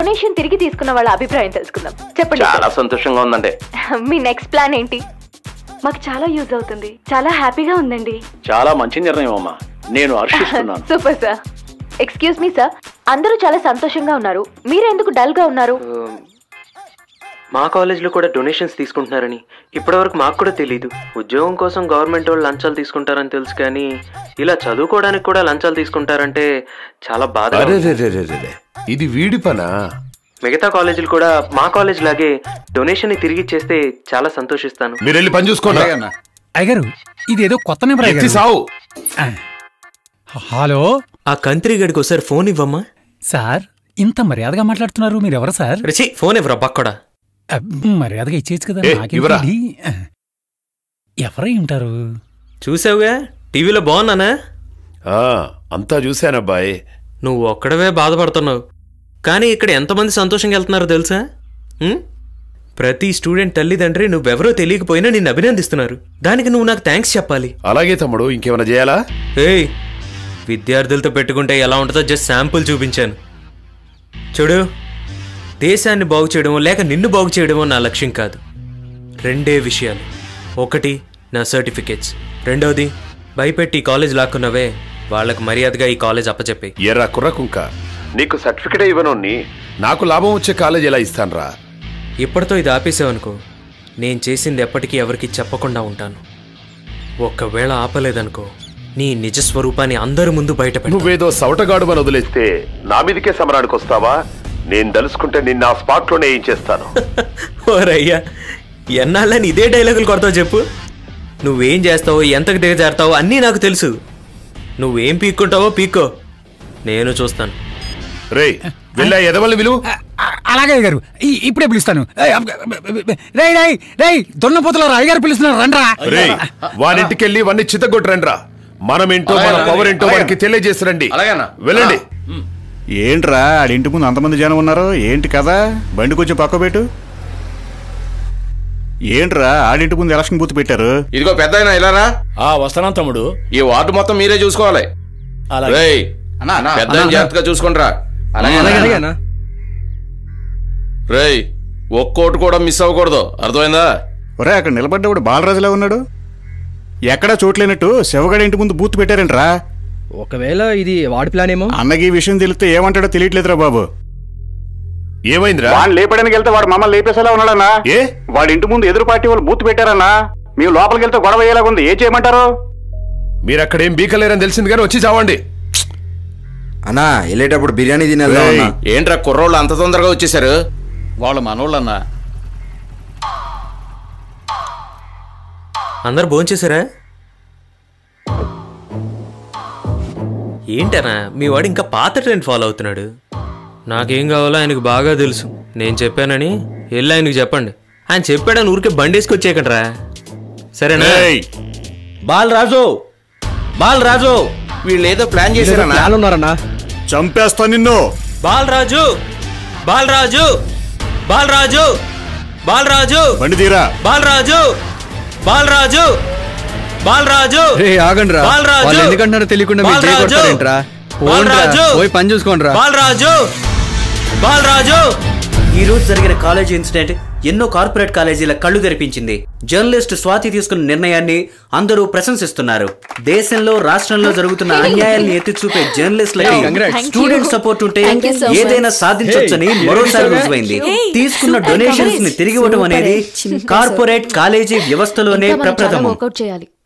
Donation తిరిగి తీసుకున్న వాళ్ళ అభిప్రాయం తెలుసుకుందాం చెప్పండి చాలా సంతోషంగా ఉందండి మీ నెక్స్ట్ ప్లాన్ ఏంటి మాకు చాలా యూజ్ అవుతుంది చాలా హ్యాపీగా ఉందండి చాలా మంచి నిర్ణయం అమ్మా నేను హర్షిస్తున్నాను super sir excuse me sir అందరూ చాలా సంతోషంగా ఉన్నారు మీరెందుకు డల్ గా ఉన్నారు మా కాలేజీలో కూడా డొనేషన్స్ తీసుకుంటున్నారని ఇప్పటివరకు మాకు కూడా తెలియదు ఉద్యోగం కోసం గవర్నమెంట్ వాళ్ళు లంచాలు తీసుకుంటారని తెలుసు కానీ ఇలా చదువుకోవడానికి కూడా లంచాలు తీసుకుంటారంటే చాలా బాధ అరే రే రే రే రే రే. ఇది వీడి పనా మిగతా కాలేజీలు కూడా మా కాలేజ్ లాగే డొనేషన్ ని తిరిగి ఇచ్చేస్తే చాలా సంతోషిస్తాను మీరు వెళ్ళి పని చూసుకోండి అయ్యగారు ఇదేదో కొత్త నెంబర్ ఎత్తి అయ్యగారు సావు ఆ. హలో ఆ కంత్రి గడికి ఒకసారి ఫోన్ ఇవ్వమ్మా సార్ ఇంత మర్యాదగా మాట్లాడుతున్నారు మీరు ఎవరు సార్ రిచి ఫోన్ ఇవ్వరా బక్కడా అబ్, మర్యాదగా ఇచ్చేయచ్చు కదా ఏ, నాకేం ఇవ్వరా. తెలియదు. ఆ. ఎవరై ఉంటారు చూసావుగా టీవీలో బాగున్నానా ఆ, అంతా చూశానబ్బాయి నువ్వు ఒక్కడవే బాధపడుతున్నావు కానీ ఇక్కడ ఎంతమంది సంతోషంగా వెళ్తున్నారో తెలుసా ఉం? ప్రతి స్టూడెంట్ తల్లిదండ్రి నువ్వెవరో తెలియకపోయినా నిన్ను అభినందిస్తున్నారు దానికి నువ్వు నాకు థ్యాంక్స్ చెప్పాలి అలాగే తమ్ముడు ఇంకేమైనా చేయాలా ఏయ్ విద్యార్థులతో పెట్టుకుంటే ఎలా ఉంటుందో జస్ట్ శాంపుల్ చూపించాను చూడు దేశాన్ని బాగు చేయడమో లేక నిన్ను బాగు చేయడమో నా లక్ష్యం కాదు రెండే విషయాలు ఒకటి నా సర్టిఫికేట్స్ రెండోది భయపెట్టి ఈ కాలేజ్ లాక్కున్నవే వాళ్ళకు మర్యాదగా ఈ కాలేజ్ అప్పచెప్పి ఎర్ర కుర్రకుంక నీకు సర్టిఫికెట్ ఇవ్వనోన్ని నాకు లాభం వచ్చే కాలేజ్ ఎలా ఇస్తానురా ఇప్పటితో ఇది ఆపేసావనుకో నేను చేసింది ఎప్పటికీ ఎవరికి చెప్పకుండా ఉంటాను ఒక్కవేళ ఆపలేదనుకో నీ నిజ స్వరూపాన్ని అందరి ముందు బయట నువ్వేదో సవటగాడు అని వదిలేస్తే నా మీదకే సమరానికి వస్తావా నేను తలుసుకుంటే నిన్న ఆ స్పాట్ లోనే ఏం చేస్తాను ఓరయ్యా ఎన్నాళ్ళని ఇదే డైలాగులు కొడతావు చెప్పు నువ్వేం చేస్తావో ఎంతకు దిగజారుతావో అన్నీ నాకు తెలుసు నువ్వేం పీక్కుంటావో పీక్కో నేను చూస్తాను రేయ్ వెళ్ళా ఎదవల్ని విలువ ఆ, అలాగే అయ్యగారు ఈ- ఇప్పుడే పిలుస్తాను ఏయ్, అబ్బ, అబ్బ, అబ్బ, రేయ్ రేయ్ రేయ్ దొన్నపోతులారా అయ్యగారు పిలుస్తున్నారు రండ్రా రేయ్ వారింటికెళ్ళి వాడిని చిత్తగొట్టరండ్రా మనం ఏంటో మన పవర్ ఏంటో వారికి తెలియజేసిరండి వెళ్ళండి ఏంట్రా ఆడింటి ముందు అంతమంది జనం ఉన్నారు ఏంటి కదా బండి కొంచెం పక్క పెట్టు ఏంట్రా ఆడింటి ముందు ఎలక్షన్ బూత్ పెట్టారు ఇదిగో పెద్ద అయినా ఇలారా ఆ వస్తానా తమ్ముడు ఈ వార్డు మొత్తం మీరే చూసుకోవాలి అలాగే. రేయ్ పెద్ద జాగ్రత్తగా చూసుకుంటారా రేయ్ ఒక్కోటి కూడా మిస్ అవ్వకూడదు అర్థమైందా ఒరే అక్కడ నిలబడ్డప్పుడు బాలరాజులా ఉన్నాడు ఎక్కడా చోట్లేనట్టు శివగడ ఇంటి ముందు బూత్ పెట్టారంట్రా ఒకవేళ ఇది వాడి ప్లాన్ ఏమో అన్నకి ఈ విషయం తెలిస్తే ఏమంటాడో తెలియట్లేదురా బాబు ఏమైందిరా వాడు లేపడానికి వెళ్తే వాడు మమ్మల్ని లేపేసేలా ఉన్నాడన్నా ఏ వాడి ఇంటి ముందు ఎదురు పార్టీ వాళ్ళు బూత్ పెట్టారన్నా మేము లోపలికి వెళ్తే గొడవ అయ్యేలాగా ఉంది ఏం చేయమంటారు మీరు అక్కడ ఏం బీకలేరని తెలిసింది కానీ వచ్చి చావండి అన్నా వెళ్ళేటప్పుడు బిర్యానీ తినేద్దాం రేయ్, అన్నా ఏంట్రా కుర్రోళ్ళు అంత తొందరగా వచ్చేసారు వాళ్ళు మనోళ్ళన్నా అందరు భోంచేశారా ఏంటనా మీ వాడు ఇంకా పాత ట్రెండ్ ఫాలో అవుతున్నాడు నాకేం కావాలో ఆయనకు బాగా తెలుసు నేను చెప్పానని వెళ్ళి ఆయనకు చెప్పండి ఆయన చెప్పాడని ఊరికే బండేసుకొచ్చేయకండ్రా సరేనా ఏయ్, బాలరాజు బాలరాజు వీళ్ళు ఏదో ప్లాన్ చేశారన్నా ప్లాన్ ఉన్నారన్నా చంపేస్తా నిన్ను బాలరాజు బాలరాజు బాలరాజు బాలరాజు బండి తీరా బాలరాజు బాలరాజు బాలరాజు రే ఆగండి రా బాలరాజు! వాళ్ళు ఎందుకంటున్నారో తెలియకుండా మీరు బాలరాజు! చేయకొడతారేంట్రా బాలరాజు! పోయి పని చూసుకోండి రా బాలరాజు బాలరాజు ఈ రోజు జరిగిన కాలేజీ ఇన్సిడెంట్ ఎన్నో కార్పొరేట్ కాలేజీల కళ్ళు తెరిపించింది జర్నలిస్ట్ స్వాతి తీసుకున్న నిర్ణయాన్ని అందరూ ప్రశంసిస్తున్నారు దేశంలో రాష్ట్రంలో జరుగుతున్న అన్యాయాల్ని ఎత్తి చూపే జర్నలిస్టులకి Hey, congrats. స్టూడెంట్ సపోర్ట్ ఉంటే Thank you so much. ఏదైనా సాధించొచ్చని Hey, మరోసారి hey, రుజువైంది Hey, తీసుకున్న super డొనేషన్స్ ని encourage. తిరిగి ఇవ్వడం Super అనేది చింపేశారు. కార్పొరేట్ కాలేజీ వ్యవస్థలోనే ఇంకా మనం చాలా ప్రప్రథమం వర్కౌట్ చేయాలి